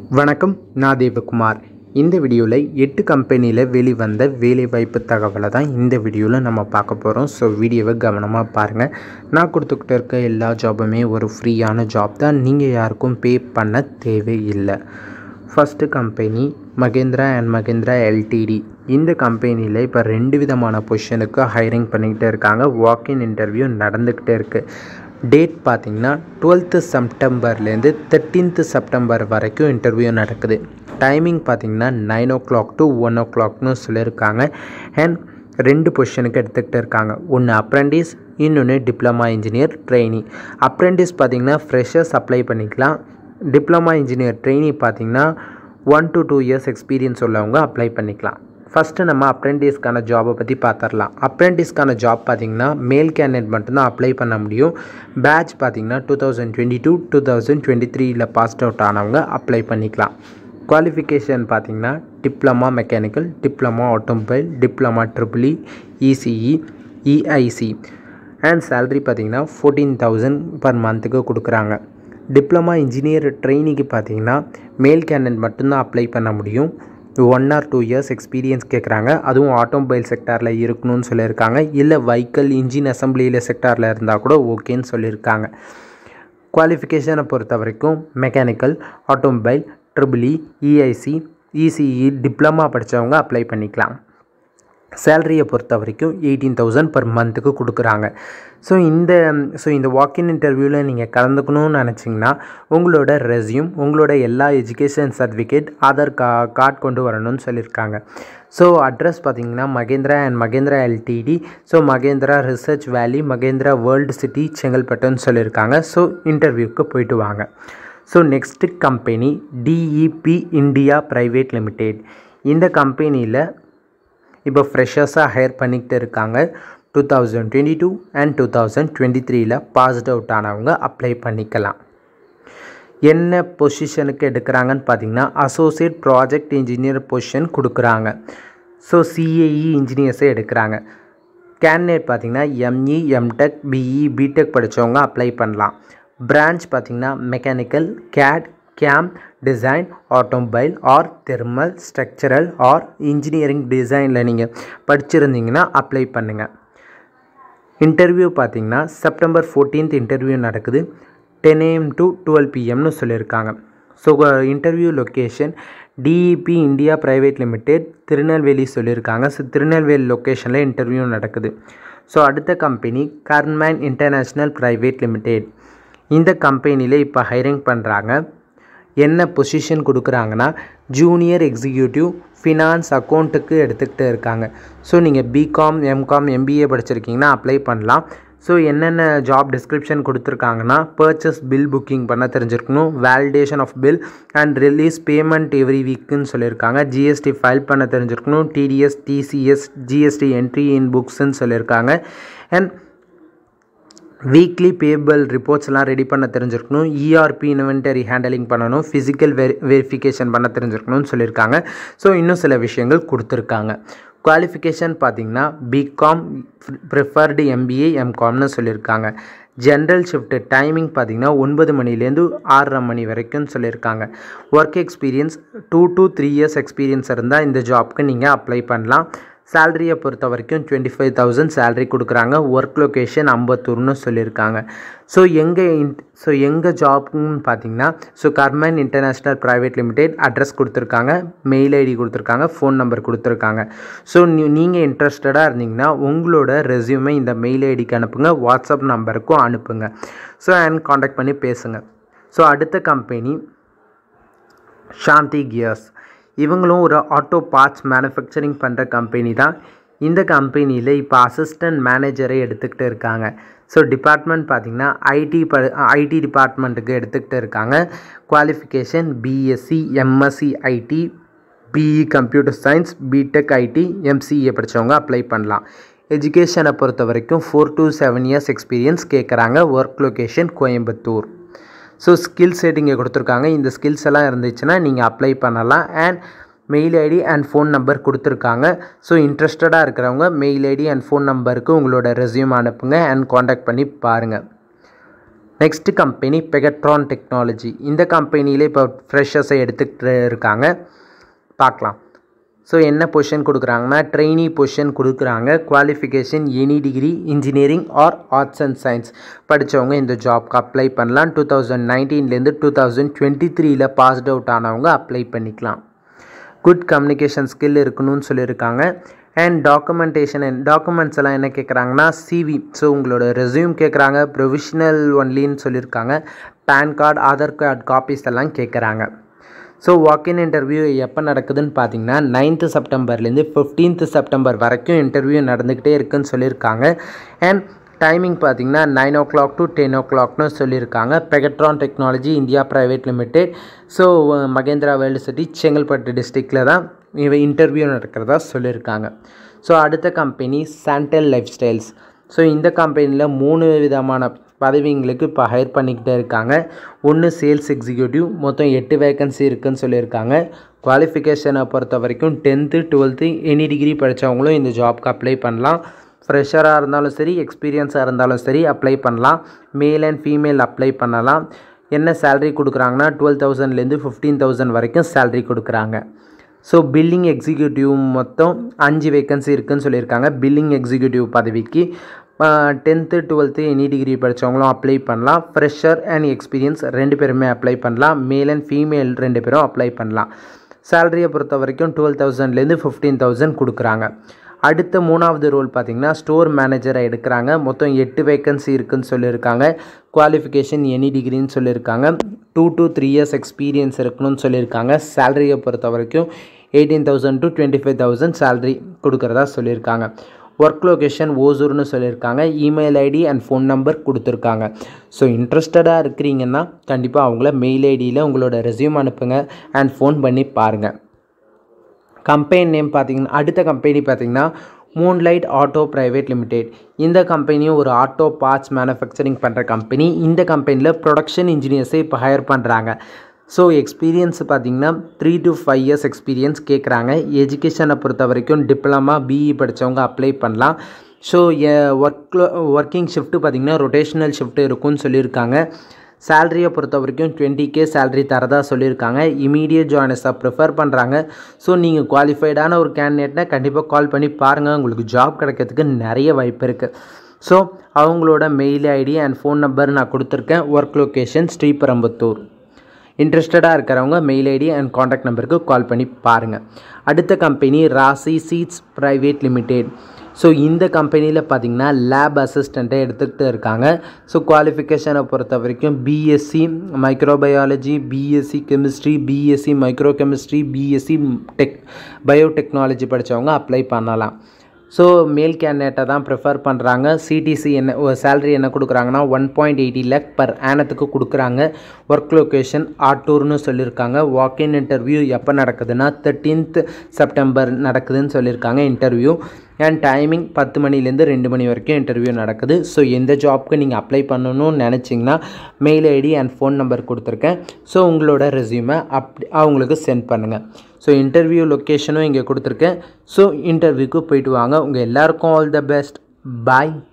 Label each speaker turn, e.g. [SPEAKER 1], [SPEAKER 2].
[SPEAKER 1] வணக்கம் நான் தேவகுமார் இந்த வீடியோவில் எட்டு கம்பெனியில் வெளிவந்த வேலைவாய்ப்பு தகவலை தான் இந்த வீடியோவில் நம்ம பார்க்க போகிறோம் ஸோ வீடியோவை கவனமாக பாருங்கள் நான் கொடுத்துக்கிட்டு இருக்க எல்லா ஜாபுமே ஒரு ஃப்ரீயான ஜாப் தான் நீங்கள் யாருக்கும் பே பண்ண தேவையில்லை first company Mahindra and Mahindra LTD இந்த கம்பெனியில் இப்போ ரெண்டு விதமான பொசிஷனுக்கு ஹைரிங் பண்ணிக்கிட்டே இருக்காங்க வாக்கின் இன்டர்வியூ நடந்துக்கிட்டே இருக்குது டேட் பார்த்திங்கன்னா டுவெல்த்து செப்டம்பர்லேருந்து தேர்ட்டீன்த்து செப்டம்பர் வரைக்கும் இன்டர்வியூ நடக்குது டைமிங் பார்த்திங்கன்னா nine o'clock to one ஓ கிளாக்னு சொல்லியிருக்காங்க அண்ட் ரெண்டு பொசிஷனுக்கு எடுத்துக்கிட்டு இருக்காங்க ஒன்று அப்ரெண்டிஸ் இன்னொன்று டிப்ளமா இன்ஜினியர் ட்ரெயினி அப்ரெண்டிஸ் பார்த்திங்கன்னா ஃப்ரெஷர்ஸ் அப்ளை பண்ணிக்கலாம் டிப்ளமா இன்ஜினியர் ட்ரெயினி பார்த்திங்கன்னா one to two years experience உள்ளவங்க அப்ளை பண்ணிக்கலாம் ஃபஸ்ட்டு நம்ம அப்ரெண்டிஸ்க்கான ஜாபை பற்றி பார்த்துடலாம் அப்ரெண்டிஸ்க்கான ஜாப் பார்த்திங்கன்னா மேல் கேண்டிடேட் மட்டும்தான் அப்ளை பண்ண முடியும் பேட்ச் பார்த்திங்கன்னா two thousand twenty two two thousand twenty த்ரீயில் பாஸ்ட் அவுட் ஆனவங்க அப்ளை பண்ணிக்கலாம் குவாலிஃபிகேஷன் பார்த்திங்கன்னா diploma mechanical diploma automobile diploma triple E ECE EIC and salary பார்த்திங்கன்னா ஃபோர்டீன் தௌசண்ட் பர் மந்த்துக்கு கொடுக்குறாங்க டிப்ளமா இன்ஜினியர் ட்ரெயினிக்கு பார்த்தீங்கன்னா மேல் கேண்டிடேட் மட்டும்தான் அப்ளை பண்ண முடியும் one or two years experience கேட்குறாங்க அதுவும் ஆட்டோமொபைல் செக்டாரில் இருக்கணும்னு சொல்லியிருக்காங்க இல்லை வைக்கல் இன்ஜின் அசம்பிளியில் செக்டாரில் இருந்தால் கூட ஓகேன்னு சொல்லியிருக்காங்க குவாலிஃபிகேஷனை பொறுத்த வரைக்கும் mechanical automobile triple E EIC ECE diploma படித்தவங்க அப்ளை பண்ணிக்கலாம் சேலரியை பொறுத்த வரைக்கும் எயிட்டீன் தௌசண்ட் பர் மந்த்துக்கு கொடுக்குறாங்க ஸோ இந்த ஸோ இந்த வாக்கின் இன்டர்வியூவில் நீங்கள் கலந்துக்கணும்னு நினச்சிங்கன்னா உங்களோட ரெஸ்யூம் உங்களோட எல்லா எஜுகேஷன் சர்டிஃபிகேட் ஆதார் கா கார்டு கொண்டு வரணும்னு சொல்லியிருக்காங்க ஸோ அட்ரஸ் பார்த்தீங்கன்னா Mahindra and Mahindra LTD so Mahindra Research Valley Mahindra world city செங்கல்பட்டுன்னு சொல்லியிருக்காங்க ஸோ இன்டர்வியூக்கு போயிட்டு வாங்க so next company DEP India private limited இந்த கம்பெனியில் இப்போ ஃப்ரெஷர்ஸாக ஹையர் பண்ணிக்கிட்டு இருக்காங்க two thousand twenty two and two thousand twenty த்ரீயில் பாஸ்ட் அவுட் ஆனவங்க அப்ளை பண்ணிக்கலாம் என்ன பொசிஷனுக்கு எடுக்கிறாங்கன்னு பார்த்தீங்கன்னா அசோசியேட் ப்ராஜெக்ட் இன்ஜினியர் பொசிஷன் கொடுக்குறாங்க ஸோ சிஏஇ இன்ஜினியர்ஸே எடுக்கிறாங்க கேண்டிடேட் பார்த்திங்கன்னா எம்இ எம்டெக் பிஇ பிடெக் படித்தவங்க அப்ளை பண்ணலாம் பிரான்ச் பார்த்திங்கன்னா mechanical CAD CAM design automobile or thermal structural or engineering டிசைனில் நீங்கள் படிச்சிருந்தீங்கன்னா அப்ளை பண்ணுங்கள் இன்டர்வியூ பார்த்தீங்கன்னா செப்டம்பர் ஃபோர்டீன்த் இன்டர்வியூ நடக்குது டென் ஏஎம் டு டுவெல் பிஎம்னு சொல்லியிருக்காங்க so interview location DEP India private limited Tirunelveli சொல்லியிருக்காங்க ஸோ திருநெல்வேலி லொக்கேஷனில் இன்டர்வியூ நடக்குது ஸோ அடுத்த company Carmen international private limited இந்த கம்பெனியில் இப்போ ஹைரிங் பண்ணுறாங்க என்ன பொசிஷன் கொடுக்குறாங்கன்னா ஜூனியர் எக்ஸிக்யூட்டிவ் ஃபினான்ஸ் அக்கௌண்ட்டுக்கு எடுத்துக்கிட்டு இருக்காங்க ஸோ நீங்கள் பிகாம் எம்காம் எம்பிஏ படிச்சிருக்கீங்கன்னா அப்ளை பண்ணலாம் ஸோ என்னென்ன ஜாப் டிஸ்கிரிப்ஷன் கொடுத்துருக்காங்கன்னா பர்ச்சேஸ் பில் புக்கிங் பண்ண தெரிஞ்சிருக்கணும் validation of bill and release payment every வீக்குன்னு சொல்லியிருக்காங்க ஜிஎஸ்டி ஃபைல் பண்ண தெரிஞ்சிருக்கணும் TDS TCS GST entry in புக்ஸ்ன்னு சொல்லியிருக்காங்க அண்ட் வீக்லி பேபிள் ரிப்போர்ட்ஸ்லாம் ரெடி பண்ண தெரிஞ்சிருக்கணும் இஆர்பி இன்வென்டரி ஹேண்டலிங் பண்ணணும் ஃபிசிக்கல் வெரி வெரிஃபிகேஷன் பண்ண தெரிஞ்சிருக்கணும்னு சொல்லியிருக்காங்க ஸோ இன்னும் சில விஷயங்கள் கொடுத்துருக்காங்க குவாலிஃபிகேஷன் பார்த்திங்கன்னா பிகாம் ப்ரிஃபர்டு எம்பிஏ எம்காம்னு சொல்லியிருக்காங்க ஜென்ரல் ஷிஃப்ட்டு டைமிங் பார்த்திங்கன்னா ஒன்பது மணிலேருந்து ஆறரை மணி வரைக்கும் சொல்லியிருக்காங்க work experience two to three years experience இருந்தால் இந்த ஜாப்க்கு நீங்கள் அப்ளை பண்ணலாம் சேலரியை பொறுத்த வரைக்கும் டுவெண்ட்டி ஃபைவ் தௌசண்ட் சேலரி கொடுக்குறாங்க ஒர்க் லொக்கேஷன் அம்பத்தூர்னு சொல்லியிருக்காங்க ஸோ எங்கே இன் ஸோ எங்கே ஜாப்னு பார்த்தீங்கன்னா ஸோ கர்மன் இன்டர்நேஷ்னல் ப்ரைவேட் லிமிடெட் அட்ரஸ் கொடுத்துருக்காங்க மெயில் ஐடி கொடுத்துருக்காங்க ஃபோன் நம்பர் கொடுத்துருக்காங்க ஸோ நீங்கள் இன்ட்ரெஸ்டடாக இருந்தீங்கன்னா உங்களோட ரெஸ்யூமை இந்த மெயில் ஐடிக்கு அனுப்புங்க வாட்ஸ்அப் நம்பருக்கும் அனுப்புங்க ஸோ அண்ட் காண்டாக்ட் பண்ணி பேசுங்க ஸோ அடுத்த கம்பெனி சாந்தி கியர்ஸ் இவங்களும் ஒரு ஆட்டோ பார்ட்ஸ் மேனுஃபேக்சரிங் பண்ணுற கம்பெனி தான் இந்த கம்பெனியில் இப்போ அசிஸ்டன்ட் மேனேஜரை எடுத்துக்கிட்டு இருக்காங்க ஸோ டிபார்ட்மெண்ட் பார்த்திங்கன்னா ஐடி ப ஐடி டிபார்ட்மெண்ட்டுக்கு எடுத்துக்கிட்டு இருக்காங்க qualification BSc MSc IT BE computer science BTech IT MCA படித்தவங்க அப்ளை பண்ணலாம் எஜுகேஷனை பொறுத்த வரைக்கும் four to seven years experience கேட்குறாங்க work location Coimbatore so skills செட்டிங்கை கொடுத்துருக்காங்க இந்த ஸ்கில்ஸ் எல்லாம் இருந்துச்சுன்னா நீங்கள் அப்ளை பண்ணலாம் and mail ID and phone number கொடுத்துருக்காங்க ஸோ இன்ட்ரெஸ்டடாக இருக்கிறவங்க மெயில் ஐடி அண்ட் ஃபோன் நம்பருக்கு உங்களோட ரெஸ்யூம் அனுப்புங்க அண்ட் காண்டாக்ட் பண்ணி பாருங்கள் நெக்ஸ்ட் கம்பெனி பெகட்ரான் டெக்னாலஜி இந்த கம்பெனியில் இப்போ ஃப்ரெஷர்ஸை எடுத்துக்கிட்டு இருக்காங்க பார்க்கலாம் ஸோ என்ன பொசிஷன் கொடுக்குறாங்கன்னா ட்ரெயினி பொசிஷன் கொடுக்குறாங்க qualification any degree engineering or arts and science படித்தவங்க இந்த ஜாப்க்கு அப்ளை பண்ணலாம் டூ தௌசண்ட் நைன்டீன்லேருந்து டூ தௌசண்ட் டுவெண்ட்டி த்ரீயில் பாஸ்ட் அவுட் ஆனவங்க அப்ளை பண்ணிக்கலாம் குட் கம்யூனிகேஷன் ஸ்கில் இருக்கணும்னு சொல்லியிருக்காங்க அண்ட் டாக்குமெண்டேஷன் அண்ட் டாக்குமெண்ட்ஸ் எல்லாம் என்ன கேட்குறாங்கன்னா சிவி ஸோ உங்களோட ரெஸ்யூம் கேட்குறாங்க ப்ரொவிஷனல் ஒன்லின்னு சொல்லியிருக்காங்க PAN card Aadhaar card copies எல்லாம் கேட்குறாங்க ஸோ வாக்கின் இன்டர்வியூ எப்போ நடக்குதுன்னு பார்த்தீங்கன்னா நைன்த்து செப்டம்பர்லேருந்து ஃபிஃப்டீன்த் செப்டம்பர் வரைக்கும் இன்டர்வியூ நடந்துக்கிட்டே இருக்குன்னு சொல்லியிருக்காங்க அண்ட் டைமிங் பார்த்தீங்கன்னா nine o'clock to ten ஓ கிளாக்னு சொல்லியிருக்காங்க Pegatron technology India private limited so Mahindra world city Chengalpattu டிஸ்ட்ரிக்டில் தான் இவ இன்டர்வியூ நடக்கிறதா சொல்லியிருக்காங்க ஸோ அடுத்த company sandal lifestyles so இந்த கம்பெனியில் மூணு விதமான பதவிங்களுக்கு இப்போ ஹையர் பண்ணிக்கிட்டே இருக்காங்க ஒன்று சேல்ஸ் எக்ஸிக்யூட்டிவ் மொத்தம் எட்டு வேக்கன்சி இருக்குதுன்னு சொல்லியிருக்காங்க குவாலிஃபிகேஷனை பொறுத்த வரைக்கும் டென்த்து டுவெல்த்து எனி டிகிரி படித்தவங்களும் இந்த ஜாப்க்கு அப்ளை பண்ணலாம் ஃப்ரெஷராக இருந்தாலும் சரி எக்ஸ்பீரியன்ஸாக இருந்தாலும் சரி அப்ளை பண்ணலாம் மேல் அண்ட் ஃபீமேல் அப்ளை பண்ணலாம் என்ன சேல்ரி கொடுக்குறாங்கன்னா டுவெல் தௌசண்ட்லேருந்து ஃபிஃப்டீன் தௌசண்ட் வரைக்கும் சேல்ரி கொடுக்குறாங்க ஸோ பில்லிங் எக்ஸிக்யூட்டிவ் மொத்தம் அஞ்சு வேக்கன்சி இருக்குதுன்னு சொல்லியிருக்காங்க பில்லிங் எக்ஸிக்யூட்டிவ் பதவிக்கு டென்த்து டுவெல்த்து எனி டிகிரி படித்தவங்களும் அப்ளை பண்ணலாம் ஃப்ரெஷர் அண்ட் எக்ஸ்பீரியன்ஸ் ரெண்டு பேருமே அப்ளை பண்ணலாம் மேல் அண்ட் ஃபீமேல் ரெண்டு பேரும் அப்ளை பண்ணலாம் சேலரியை பொறுத்த வரைக்கும் டுவெல் தௌசண்ட்லேருந்து ஃபிஃப்டீன் தௌசண்ட் கொடுக்குறாங்க அடுத்த மூணாவது ரோல் பார்த்திங்கன்னா ஸ்டோர் மேனேஜரை எடுக்கிறாங்க மொத்தம் எட்டு வேக்கன்சி இருக்குதுன்னு சொல்லியிருக்காங்க குவாலிஃபிகேஷன் எனி டிகிரின்னு சொல்லியிருக்காங்க two to three years experience இருக்கணும்னு சொல்லியிருக்காங்க சேலரியை பொறுத்த வரைக்கும் eighteen thousand to twenty five thousand salary கொடுக்குறதா சொல்லியிருக்காங்க ஒர்க் லொக்கேஷன் ஓசூர்னு சொல்லியிருக்காங்க email ID and phone number கொடுத்துருக்காங்க ஸோ இன்ட்ரெஸ்டடாக இருக்கிறீங்கன்னா கண்டிப்பாக அவங்கள மெயில் ஐடியில் உங்களோட ரெஸ்யூம் அனுப்புங்க அண்ட் ஃபோன் பண்ணி பாருங்கள் கம்பெனி நேம் பார்த்தீங்கன்னா அடுத்த கம்பெனி பார்த்தீங்கன்னா மூன்லைட் ஆட்டோ ப்ரைவேட் லிமிடெட் இந்த கம்பெனியும் ஒரு ஆட்டோ பார்ட்ஸ் மேனுஃபேக்சரிங் பண்ணுற கம்பெனி இந்த கம்பெனியில் ப்ரொடக்ஷன் இன்ஜினியர்ஸை இப்போ ஹையர் பண்ணுறாங்க ஸோ எக்ஸ்பீரியன்ஸ் பார்த்திங்கன்னா three to five years experience கேட்குறாங்க எஜுகேஷனை பொறுத்த வரைக்கும் டிப்ளமா பிஇ படித்தவங்க அப்ளை பண்ணலாம் ஸோ ஒர்க் ஒர்க்கிங் ஷிஃப்ட்டு பார்த்திங்கன்னா ரொட்டேஷனல் ஷிஃப்ட் இருக்கும்னு சொல்லியிருக்காங்க சேலரியை பொறுத்த வரைக்கும் டுவெண்ட்டி கே சேலரி தரதா சொல்லியிருக்காங்க இமீடியட் ஜாயினஸாக ப்ரிஃபர் பண்ணுறாங்க ஸோ நீங்கள் குவாலிஃபைடான ஒரு கேண்டிடேட்னா கண்டிப்பாக கால் பண்ணி பாருங்கள் உங்களுக்கு ஜாப் கிடைக்கிறதுக்கு நிறைய வாய்ப்பு இருக்குது ஸோ அவங்களோட mail ID and phone number நான் கொடுத்துருக்கேன் ஒர்க் லொக்கேஷன் ஸ்ரீபெரம்பத்தூர் இன்ட்ரெஸ்டடாக இருக்கிறவங்க மெயில் ஐடி அண்ட் காண்டாக்ட் நம்பருக்கு கால் பண்ணி பாருங்கள் அடுத்த கம்பெனி ராசி சீட்ஸ் ப்ரைவேட் லிமிடெட் ஸோ இந்த கம்பெனியில் பார்த்திங்கன்னா லேப் அசிஸ்டண்ட்டை எடுத்துக்கிட்டு இருக்காங்க ஸோ குவாலிஃபிகேஷனை பொறுத்த வரைக்கும் BSc microbiology BSc chemistry BSc micro chemistry BSc tech biotechnology படித்தவங்க அப்ளை பண்ணலாம் ஸோ மேல் கேண்டிடேட்டை தான் ப்ரிஃபர் பண்ணுறாங்க சிடிசி என்ன சேலரி என்ன கொடுக்குறாங்கன்னா one point eighty lakh per ஆனத்துக்கு கொடுக்குறாங்க ஒர்க் லொக்கேஷன் ஆட்டூர்னு சொல்லியிருக்காங்க வாக்இன் இன்டர்வியூ எப்போ நடக்குதுன்னா தேர்ட்டீன்த் செப்டம்பர் நடக்குதுன்னு சொல்லியிருக்காங்க இன்டர்வியூ அண்ட் டைமிங் பத்து மணிலேருந்து ரெண்டு மணி வரைக்கும் இன்டர்வியூ நடக்குது ஸோ எந்த ஜாப்க்கு நீங்கள் அப்ளை பண்ணணும்னு நினச்சிங்கன்னா mail ID and phone number கொடுத்துருக்கேன் ஸோ உங்களோட ரெஸ்யூமை அப் அவங்களுக்கு சென்ட் பண்ணுங்கள் ஸோ இன்டர்வியூ லொக்கேஷனும் இங்கே கொடுத்துருக்கேன் ஸோ இன்டர்வியூக்கு போயிட்டு வாங்க உங்கள் எல்லாருக்கும் ஆல் த பெஸ்ட் பாய்